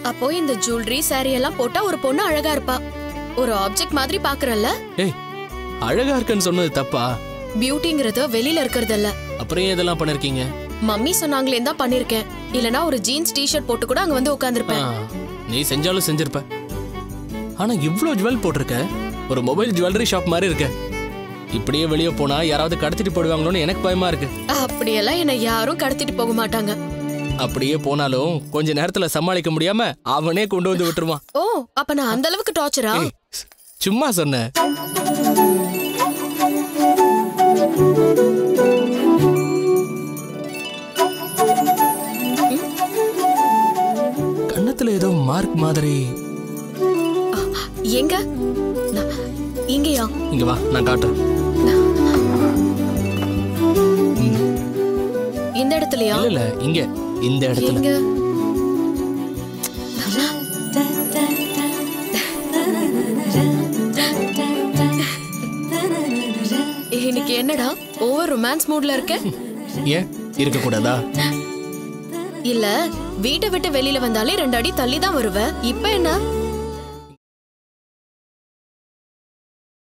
அப்போ இந்த jewellery sorry எல்லாம் போட்டா ஒரு பொண்ணு அழகா இருப்பா ஒரு ஆப்ஜெக்ட் மாதிரி பாக்குறல்ல ஏய் அழகா இருக்குன்னு சொன்னது தப்பா பியூட்டிங்கிறது வெளியில இருக்கிறது இல்ல அப்புறம் ஏன் இதெல்லாம் பண்ணிருக்கீங்க மம்மி சொன்னாங்களே தான் பண்ணிருக்கேன் இல்லனா ஒரு ஜீன்ஸ் டிஷர்ட் போட்டு கூட அங்க வந்து உட்கார்ந்திருப்பேன் நீ செஞ்சாலும் செஞ்சிருப்ப ஆனா இவ்ளோ ஜுவல் போட்டிருக்க ஒரு மொபைல் ஜுவல்லரி ஷாப் மாதிரி இருக்க இப்படியே வெளியே போனா யாராவது கடத்திட்டு போடுவாங்களோன்னு எனக்கு பயமா இருக்கு அப்படியெல்லாம் என்னை யாரும் கடத்திட்டு போக மாட்டாங்க அப்படியே போனாலும் கொஞ்ச நேரத்துல சமாளிக்க முடியாம அவனே கொண்டு வந்து விட்டுருவான் ஓ அப்ப நான் அந்த அளவுக்கு டார்ச்சரா ஏய், சும்மா சொன்னேன் கன்னத்துல ஏதோ மார்க் மாதிரி எங்க நான்- இங்கயா இங்க வா நான் காட்டுறேன் இந்த இடத்துலயா இல்ல இல்ல இங்க இந்த இடத்துல எங்க இன்னைக்கு என்னடா ஓவர் ரொமான்ஸ் மூட்ல இருக்க ஏன் இருக்க கூடாதா இல்ல வீட்டை விட்டு வெளியில வந்தாலே ரெண்டு அடி தள்ளி தான் வருவ இப்ப என்ன